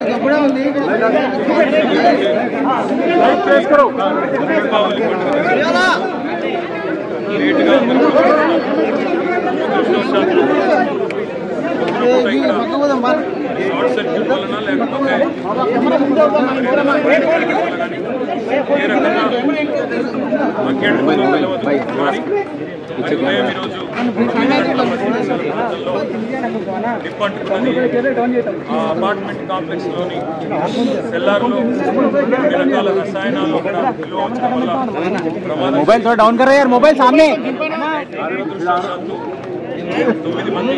లేటుగా అందరూ దురదృష్టవశాత్తు పొద్దున పూట ఇక్కడ షార్ట్ సర్క్యూట్ వలన లేకపోతే ఏ రకంగా అగ్గేడుతుందో తెలియదు కానీ అది ఉదయం ఈరోజు ప్రాంతాల్లో డిప్ అంటున్నది ఆ అపార్ట్మెంట్ కాంప్లెక్స్ లోని సెల్లార్లో కొన్ని రకాల రసాయనాలు కూడా నిల్వ ఉంచడం వల్ల ప్రమాదం मोबाइल थोड़ा डाउन कर रहे हैं यार मोबाइल सामने దురదృష్టవశాత్తు తొమ్మిది మంది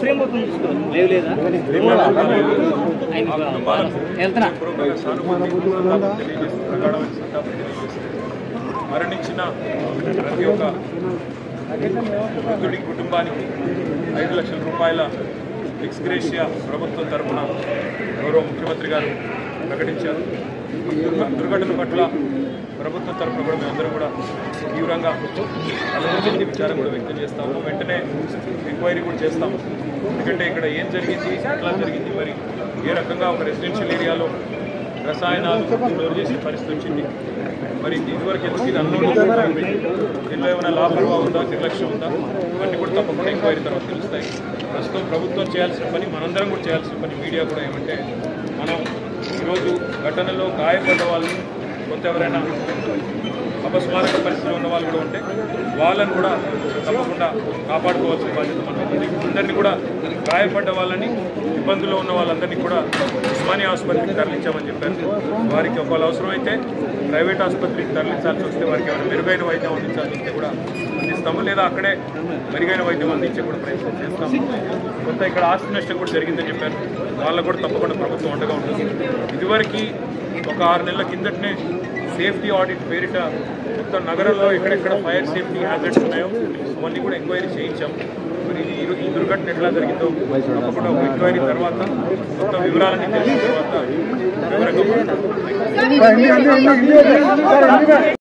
పూర్వక సానుభూతి సంతాపం తెలియజేస్తూ ప్రగాఢమైన సంతాపం తెలియజేస్తూ మరణించిన ప్రతి ఒక్క వృద్ధుడి కుటుంబానికి ఐదు లక్షల రూపాయల ఎక్స్గ్రేషియా ప్రభుత్వం తరఫున గౌరవ ముఖ్యమంత్రి గారు ప్రకటించారు ఈ దుర్ఘ- దుర్ఘటన పట్ల ప్రభుత్వం తరఫున కూడా మేమందరం కూడా తీవ్రంగా ఆలోచించి విచారం కూడా వ్యక్తం చేస్తాము వెంటనే ఎంక్వైరీ కూడా చేస్తాము ఎందుకంటే ఇక్కడ ఏం జరిగింది ఎట్లా జరిగింది మరి ఏ రకంగా ఒక రెసిడెన్షియల్ ఏరియాలో రసాయనాలు స్టోర్ చేసే పరిస్థితి వచ్చింది మరి ఇదివరకు ఎందుకు ఇది అన్లోడ్ దీనిలో ఏమైనా లాభర్వా ఉందా నిర్లక్ష్యం ఉందా ఇవన్నీ కూడా తప్పకుండా ఎంక్వైరీ తర్వాత తెలుస్తాయి ప్రస్తుతం ప్రభుత్వం చేయాల్సిన పని మనందరం కూడా చేయాల్సిన పని మీడియా కూడా ఏమంటే మనం ఈరోజు ఘటనలో గాయపడ్డ వాళ్ళు కొంత ఎవరైనా అపస్మారక పరిస్థితిలో ఉన్న వాళ్ళు కూడా ఉంటే వాళ్ళని కూడా తప్పకుండా కాపాడుకోవాల్సిన బాధ్యత మనం ఉంది అందరినీ కూడా గాయపడ్డ వాళ్ళని ఇబ్బందుల్లో ఉన్న వాళ్ళందరినీ కూడా ఉస్మానియా ఆసుపత్రికి తరలించామని చెప్పారు వారికి ఒకవేళ అవసరమైతే ప్రైవేట్ ఆసుపత్రికి తరలించాల్సి వస్తే వారికి ఏమైనా మెరుగైన వైద్యం అందించాల్సి వస్తే కూడా అందిస్తాము లేదా అక్కడే మెరుగైన వైద్యం అందించే కూడా ప్రయత్నం చేస్తాము కొంత ఇక్కడ ఆస్తి నష్టం కూడా జరిగిందని చెప్పారు వాళ్ళకు కూడా తప్పకుండా ప్రభుత్వం అండగా ఉంటుంది ఇదివరకు ఒక ఆరు నెలల కిందటనే సేఫ్టీ ఆడిట్ పేరిట మొత్తం నగరంలో ఎక్కడెక్కడ ఫైర్ సేఫ్టీ హ్యాజర్డ్స్ ఉన్నాయో అవన్నీ కూడా ఎంక్వైరీ చేయించాం మరి ఇది ఈ- ఈ దుర్ఘటన ఎట్లా జరిగిందో తప్పకుండా ఒక ఎంక్వైరీ తర్వాత మొత్తం వివరాలన్నీ తెలిసిన తర్వాత వివరంగా మాట్లాడతాం.